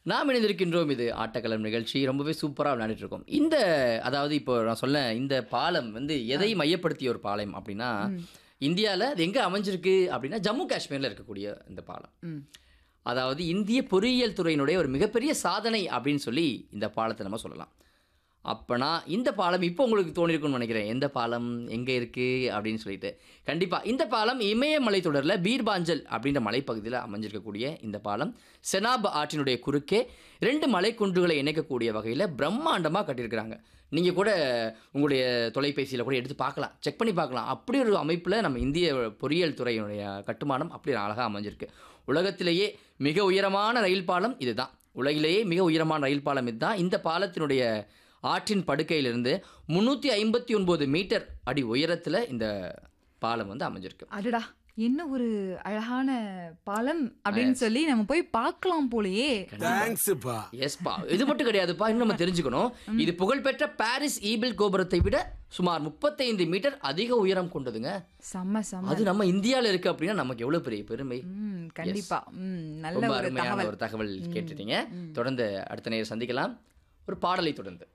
நாம் இணைந்திருக்கின்றோம் இது ஆட்டக்களம் நிகழ்ச்சி ரொம்பவே சூப்பராக விளையாடிட்டு இருக்கோம் இந்த அதாவது இப்போ நான் சொல்ல இந்த பாலம் வந்து எதை மையப்படுத்திய ஒரு பாலம் அப்படின்னா இந்தியாவில் அது எங்கே அமைஞ்சிருக்கு அப்படின்னா ஜம்மு காஷ்மீரில் இருக்கக்கூடிய இந்த பாலம் ம். அதாவது இந்திய பொறியியல் துறையினுடைய ஒரு மிகப்பெரிய சாதனை அப்படின்னு சொல்லி இந்த பாலத்தை நம்ம சொல்லலாம் அப்போனா இந்த பாலம் இப்போ உங்களுக்கு தோணிருக்கும்னு நினைக்கிறேன் எந்த பாலம் எங்கே இருக்குது அப்படின்னு சொல்லிட்டு கண்டிப்பாக இந்த பாலம் இமயமலை தொடரில் பீர்பாஞ்சல் அப்படின்ற மலைப்பகுதியில் அமைஞ்சிருக்கக்கூடிய இந்த பாலம் செனாப் ஆற்றினுடைய குறுக்கே ரெண்டு மலைக்குன்றுகளை இணைக்கக்கூடிய வகையில் பிரம்மாண்டமாக கட்டியிருக்கிறாங்க நீங்கள் கூட உங்களுடைய தொலைபேசியில் கூட எடுத்து பார்க்கலாம் செக் பண்ணி பார்க்கலாம் அப்படி ஒரு அமைப்பில் நம்ம இந்திய பொறியியல் துறையினுடைய கட்டுமானம் அப்படி அழகாக அமைஞ்சிருக்கு உலகத்திலேயே மிக உயரமான ரயில் பாலம் இதுதான் உலகிலேயே மிக உயரமான ரயில் பாலம் இதுதான் இந்த பாலத்தினுடைய ஆற்றின் படுக்கையிலிருந்து முந்நூற்றி ஐம்பத்தி ஒன்பது மீட்டர் அடி உயரத்தில் இந்த பாலம் வந்து அமைஞ்சிருக்கு அடடா என்ன ஒரு அழகான பாலம் அப்படின்னு சொல்லி நம்ம போய் பார்க்கலாம் போலயே தேங்க்ஸ்ப்பா எஸ்பா இது மட்டும் கிடையாதுப்பா இன்னும் நம்ம தெரிஞ்சுக்கணும் இது புகழ்பெற்ற பாரிஸ் ஈபிள் கோபுரத்தை விட சுமார் முப்பத்தைந்து மீட்டர் அதிக உயரம் கொண்டதுங்க செம்ம செம்ம அது நம்ம இந்தியாவில் இருக்கு அப்படின்னா நமக்கு எவ்வளவு பெரிய பெருமை ம் கண்டிப்பா ம் நல்ல ரொம்ப ஒரு அருமையான தகவல் ஒரு தகவல் கேட்டுட்டீங்க தொடர்ந்து அடுத்த நேரம் சந்திக்கலாம் ஒரு பாடலை தொடர்ந்து